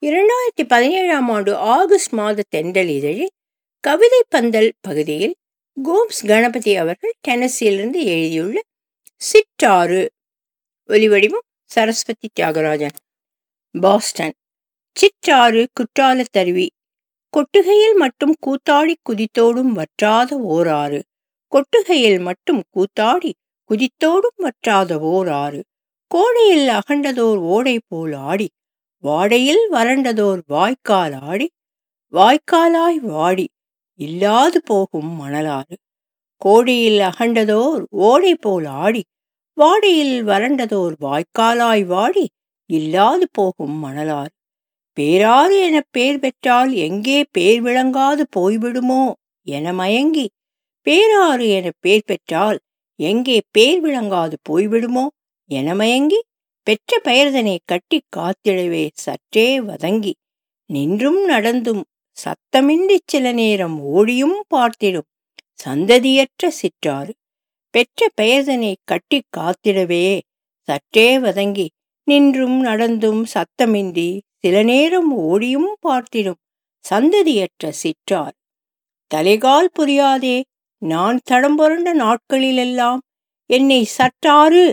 இரண்டாயிரத்தி பதினேழாம் ஆண்டு ஆகஸ்ட் மாத தென்றல் இதழில் கவிதை பந்தல் பகுதியில் கோம்ஸ் கணபதி அவர்கள் டெனசியிலிருந்து எழுதியுள்ள சிற்றாறு ஒலிவடிவம் சரஸ்வதி தியாகராஜன் பாஸ்டன் சிற்றாறு குற்றாலத்தருவி கொட்டுகையில் மட்டும் கூத்தாடி குதித்தோடும் வற்றாத ஓராறு கொட்டுகையில் மட்டும் கூத்தாடி குதித்தோடும் வற்றாத ஓராறு கோடையில் அகண்டதோர் ஓடை போல் ஆடி வாடையில் வறண்டதோர் வாய்க்கால் ஆடி வாய்க்காலாய் வாடி இல்லாது போகும் மணலாறு கோடையில் அகண்டதோர் ஓடை போல் ஆடி வாடையில் வறண்டதோர் வாய்க்காலாய் வாடி இல்லாது போகும் மணலாறு பேராறு என பேர் பெற்றால் எங்கே பேர் விளங்காது போய்விடுமோ என மயங்கி பேராறு என பேர் பெற்றால் எங்கே பேர் விளங்காது போய்விடுமோ என மயங்கி பெற்ற பெயர்தனை கட்டி காத்திடவே சற்றே வதங்கி நின்றும் நடந்தும் சத்தமின்றி சில நேரம் ஓடியும் பார்த்திடும் சந்ததியற்ற சிற்றாறு பெற்ற பெயர்தனை கட்டி காத்திடவே சற்றே வதங்கி நின்றும் நடந்தும் சத்தமின்றி சில நேரம் ஓடியும் பார்த்திடும் சந்ததியற்ற சிற்றார் தலைகால் புரியாதே நான் தடம் புரண்ட நாட்களிலெல்லாம் என்னை சற்றாறு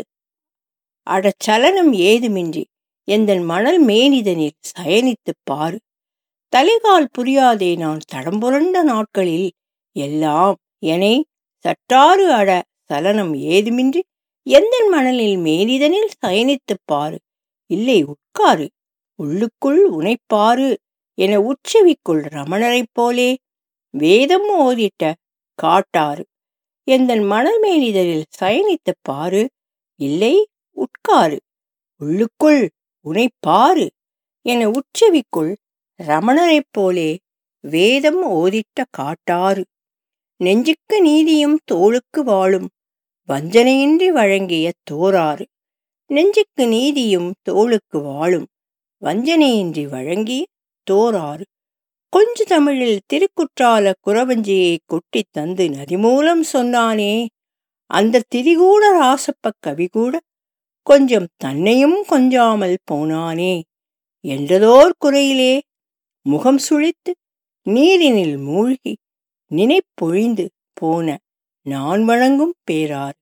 அடச்சலனம் ஏதுமின்றி எந்தன் மணல் மேனிதனில் சயனித்துப் பாரு தலைகால் புரியாதே நான் தடம் புரண்ட நாட்களில் எல்லாம் என்னை சற்றாறு அட சலனம் ஏதுமின்றி எந்தன் மணலில் மேனிதனில் சயனித்துப் பாரு இல்லை உட்காரு உள்ளுக்குள் உனைப்பாரு என உற்சவிக்குள் ரமணரைப் போலே வேதம் ஓதிட்ட காட்டாறு எந்தன் மணல் மேனிதனில் சயனித்துப் பாரு இல்லை உட்காரு உள்ளுக்குள் உனைப்பாரு என உற்சவிக்குள் ரமணரைப் போலே வேதம் ஓதிட்ட காட்டாறு நெஞ்சுக்கு நீதியும் தோளுக்கு வாழும் வஞ்சனையின்றி வழங்கிய தோராறு நெஞ்சுக்கு நீதியும் தோளுக்கு வாழும் வஞ்சனையின்றி வழங்கிய தோராறு கொஞ்ச தமிழில் திருக்குற்றால குறவஞ்சியை கொட்டி தந்து நதிமூலம் சொன்னானே அந்த திரிகூட ராசப்ப கவி கூட கொஞ்சம் தன்னையும் கொஞ்சாமல் போனானே என்றதோர் குறையிலே முகம் சுழித்து நீரினில் மூழ்கி நினைப்பொழிந்து போன நான் வணங்கும் பேரார்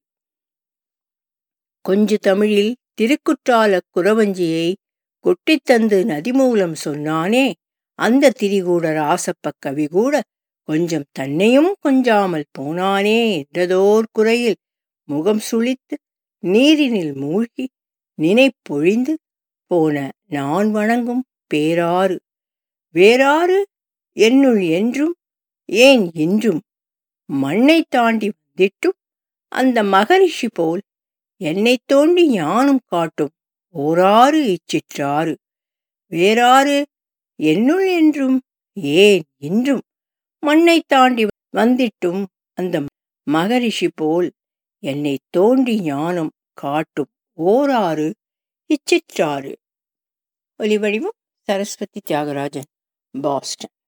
கொஞ்சு தமிழில் திருக்குற்றால குறவஞ்சியை கொட்டித்தந்து நதிமூலம் சொன்னானே அந்த திரிகூட ராசப்ப கவி கூட கொஞ்சம் தன்னையும் கொஞ்சாமல் போனானே என்றதோர் குறையில் முகம் சுழித்து நீரினில் மூழ்கி நினைப்பொழிந்து போன நான் வணங்கும் பேராறு வேறாறு என்னுள் என்றும் ஏன் இன்றும் மண்ணை தாண்டி வந்திட்டும் அந்த மகரிஷி போல் என்னை தோண்டி ஞானம் காட்டும் ஓராறு இச்சிற்றாறு வேறாறு என்னுள் என்றும் ஏன் இன்றும் மண்ணை தாண்டி வந்திட்டும் அந்த மகரிஷி போல் என்னை தோண்டி ஞானம் காட்டும் ஓராறு இச்சிற்றாறு ஒலிவடிவம் சரஸ்வதி தியாகராஜன் பாஸ்டன்